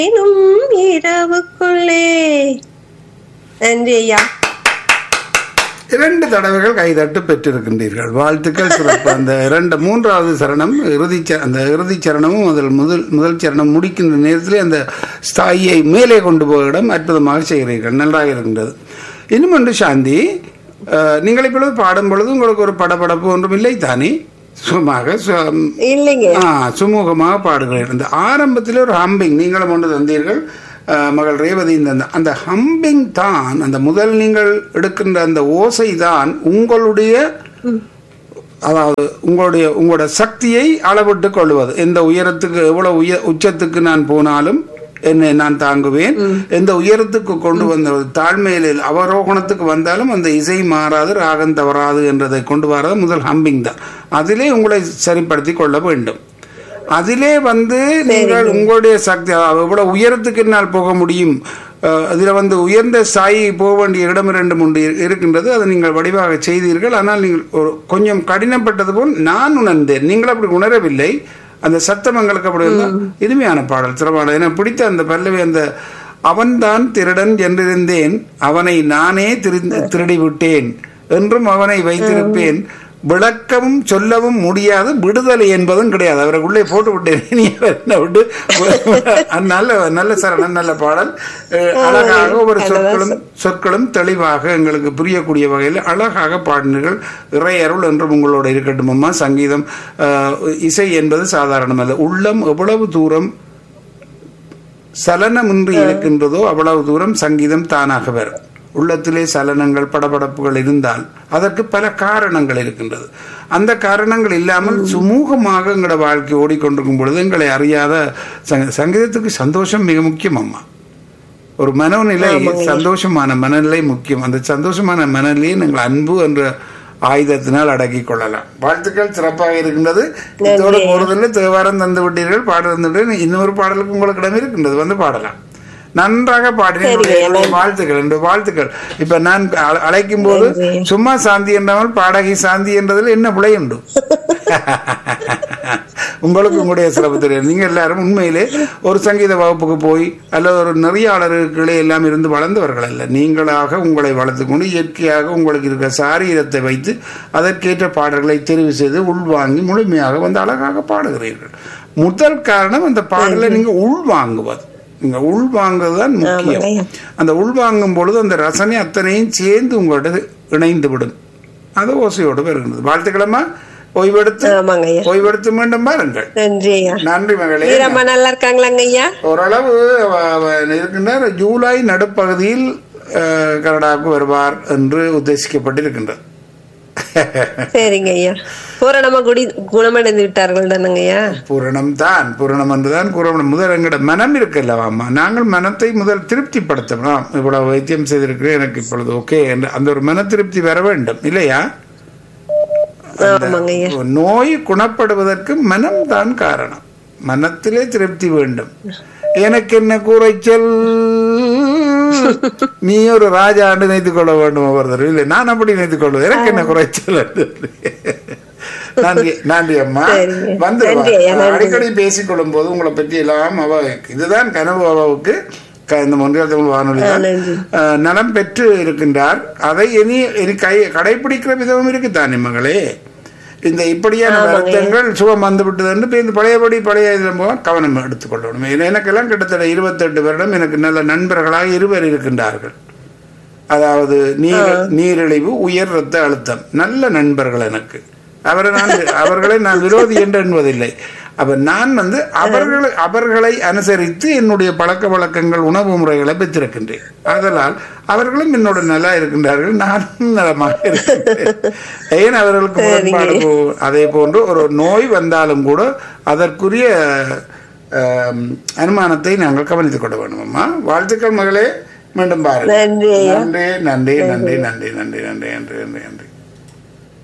எனும் இரவுக்குள்ளே நன்றி ஐயா இரண்டு தடவைகள் கைதட்டு பெற்றிருக்கின்றீர்கள் வாழ்த்துக்கள் சிறப்பு அந்த இரண்டு மூன்றாவது சரணம் இறுதி ச- அந்த இறுதி சரணமும் முதல் முதல் முதல் சரணம் முடிக்கின்ற நேரத்தில் அந்த ஸ்தாயியை மேலே கொண்டு போக இடம் அற்புதமாக செய்கிறீர்கள் நன்றாக இருக்கின்றது இன்னும் ஒன்று சாந்தி அஹ், நீங்கள் இப்பொழுது பாடும் பொழுது உங்களுக்கு ஒரு படபடப்பு ஒன்றும் இல்லை தானே சுகமாக சு- இல்லைங்க ஆ சுமூகமாக பாடுகிறீர்கள் இந்த ஆரம்பத்தில் ஒரு ஹம்பிங் நீங்களும் ஒன்று தந்தீர்கள் ஆ, மகள் ரேவதி இந்த அந்த ஹம்பிங் தான் அந்த முதல் நீங்கள் எடுக்கின்ற அந்த ஓசை தான் உங்களுடைய அதாவது உங்களுடைய உங்களோட சக்தியை அளவிட்டு கொள்வது எந்த உயரத்துக்கு எவ்வளவு உய உச்சத்துக்கு நான் போனாலும் என்னை நான் தாங்குவேன் எந்த உயரத்துக்கு கொண்டு வந்த தாழ்மையில் அவரோகணத்துக்கு வந்தாலும் அந்த இசை மாறாது ராகம் தவறாது என்றதை கொண்டு வர்றது முதல் ஹம்பிங் தான் அதிலே உங்களை சரிப்படுத்தி கொள்ள வேண்டும் அதிலே வந்து நீங்கள் உங்களுடைய சக்தி அதாவது எவ்வளவு உயரத்துக்கு என்னால் போக முடியும் அஹ், அதில் வந்து உயர்ந்த சாயி போக வேண்டிய இடம் இரண்டு மூன்று இரு- இருக்கின்றது அதை நீங்கள் வடிவாக செய்தீர்கள் ஆனால் நீங்கள் ஒரு கொஞ்சம் கடினப்பட்டது போல் நான் உணர்ந்தேன் நீங்கள் அப்படி உணரவில்லை அந்த சத்தம் எங்களுக்கு அப்படி இருந்தால் இனிமையான பாடல் சிறப்பான எனக்கு பிடித்த அந்த பல்லவி அந்த அவன்தான் திருடன் என்றிருந்தேன் அவனை நானே திரு- திருடி விட்டேன் என்றும் அவனை வைத்திருப்பேன் விளக்கவும் சொல்லவும் முடியாது விடுதலை என்பதும் கிடையாது அவரை உள்ளே போட்டு விட்டேன் நீ அவர் என்ன விட்டு அது நல்ல நல்ல சரணம் நல்ல பாடல் அஹ், அழகாக ஒரு சொற்களும் சொற்களும் தெளிவாக எங்களுக்கு புரியக்கூடிய வகையில் அழகாக பாடினீர்கள் இறை அருள் என்றும் உங்களோட இருக்கட்டும் அம்மா சங்கீதம் அஹ், இசை என்பது சாதாரணமல்ல உள்ளம் எவ்வளவு தூரம் சலனமின்றி இருக்கின்றதோ அவ்வளவு தூரம் சங்கீதம் தானாக வரும் உள்ளத்திலே சலனங்கள் படபடப்புகள் இருந்தால் அதற்கு பல காரணங்கள் இருக்கின்றது அந்த காரணங்கள் இல்லாமல் சுமூகமாக எங்களோட வாழ்க்கை ஓடிக்கொண்டிருக்கும் பொழுது எங்களை அறியாத சங்க- சங்கீதத்துக்கு சந்தோஷம் மிக முக்கியம் அம்மா ஒரு மனநிலை சந்தோஷமான மனநிலை முக்கியம் அந்த சந்தோஷமான மனநிலையை நீங்கள் அன்பு என்ற ஆயுதத்தினால் அடக்கிக் கொள்ளலாம் வாழ்த்துக்கள் சிறப்பாக இருக்கின்றது இதோடு போறதில்லை தேவாரம் தந்து விட்டீர்கள் பாட தந்துவிட்டு இன்னொரு பாடலுக்கு உங்களுக்கு இடம் இருக்கின்றது வந்து பாடலாம் நன்றாக பாடினீர்கள் வாழ்த்துக்கள் என்று வாழ்த்துக்கள் இப்ப நான் அழ- அழைக்கும் போது சும்மா சாந்தி என்றாமல் பாடகி சாந்தி என்றதில் என்ன பிழை உண்டு உங்களுக்கு உங்களுடைய சிறப்பு தெரியும் நீங்க எல்லாரும் உண்மையிலே ஒரு சங்கீத வகுப்புக்கு போய் அல்லது ஒரு நெறியாளர்களே எல்லாம் இருந்து வளர்ந்தவர்கள் அல்ல நீங்களாக உங்களை வளர்த்துக் கொண்டு இயற்கையாக உங்களுக்கு இருக்கிற சாரீரத்தை வைத்து அதற்கேற்ற பாடல்களை தெரிவு செய்து உள்வாங்கி முழுமையாக வந்து அழகாக பாடுகிறீர்கள் முதல் காரணம் அந்த பாடலை நீங்க உள்வாங்குவது நீங்க உள்வாங்குவது தான் முக்கியம் ஆமாங்க. அந்த உள்வாங்கும் பொழுது அந்த ரசனை அத்தனையும் சேர்ந்து உங்களோட இணைந்து விடும் அது ஓசையோடு வருகின்றது வாழ்த்துக்கிழமா ஓய்வெடுத்து ஆமாங்க ஐயா ஓய்வெடுத்து மீண்டும் பாருங்கள் நன்றி ஐயா நன்றி மகளே வீரம்மா நல்லா இருக்காங்களாங்க ஐயா ஓரளவு அவ- அவ இருக்கின்றார் ஜூலை நடுப்பகுதியில் அஹ், கனடாவுக்கு வருவார் என்று உத்தேசிக்கப்பட்டிருக்கின்றது சரிங்க ஐயா பூரணமா குடி குணமடைந்து விட்டார்கள் தானங்க ஐயா பூரணம் தான் பூரணம் என்றுதான் கூற முடியும். முதல் எங்கட மனம் இருக்குல்லவாம்மா நாங்கள் மனத்தை முதல் திருப்திப்படுத்தணும் இவ்வளவு வைத்தியம் செய்திருக்கிறேன் எனக்கு இப்பொழுது ஓகே என்று அந்த ஒரு மன திருப்தி வர வேண்டும் இல்லையா ஆமாங்க ஐயா நோய் குணப்படுவதற்கு மனம் தான் காரணம் மனத்திலே திருப்தி வேண்டும் எனக்கு என்ன கூரைச்சல் நீ ஒரு ராஜா ஆண்டு நினைத்துக் கொள்ள வேண்டும் ஒவ்வொருத்தர் இல்லை நான் அப்படி நினைத்துக் கொள்வது எனக்கு என்ன குறைச்சல் என்று. நன்றி நன்றி அம்மா சரிங்க. வந்து நன்றி ஐயா, நன்றி. அடிக்கடி பேசிக் கொள்ளும் போது உங்களை பற்றி எல்லாம் அவ இதுதான் கனவு அவவுக்கு க- இந்த ஒன்றியால் தமிழ் வானொலி தான் நன்றி. அஹ், நலம் பெற்று இருக்கின்றார் அதை இனி இனி கை கடைபிடிக்கிற விதமும் இருக்குத்தானே மகளே இந்த இப்படியான வருத்தங்கள் சுகம் வந்து விட்டது என்று இப்ப இந்த பழையபடி பழைய இதில் போக கவனம் எடுத்துக்கொள்ளணும் ஏன்னா எனக்கெல்லாம் கிட்டத்தட்ட இருபத்தெட்டு வருடம் எனக்கு நல்ல நண்பர்களாக இருவர் இருக்கின்றார்கள் அதாவது நீர் நீரிழிவு உயர் ரத்த அழுத்தம் நல்ல நண்பர்கள் எனக்கு அவரை நான் அவர்களை நான் விரோதி என்று எண்ணுவதில்லை அப்ப நான் வந்து அவர்களை அவர்களை அனுசரித்து என்னுடைய பழக்க வழக்கங்கள் உணவு முறைகளை பெற்றிருக்கின்றேன் அதனால் அவர்களும் என்னோட நல்லா இருக்கின்றார்கள் நானும் நலமாக இருக்கின்றேன் ஏன் அவர்களுக்கு முரண்பாடு போ- அதே போன்று ஒரு நோய் வந்தாலும் கூட அதற்குரிய ஆம், அனுமானத்தை நாங்கள் கவனித்துக் கொள்ள வேண்டும் அம்மா வாழ்த்துக்கள் மகளே மீண்டும் பாருங்கள் நன்றி ஐயா நன்றி நன்றி நன்றி நன்றி நன்றி நன்றி நன்றி நன்றி நன்றி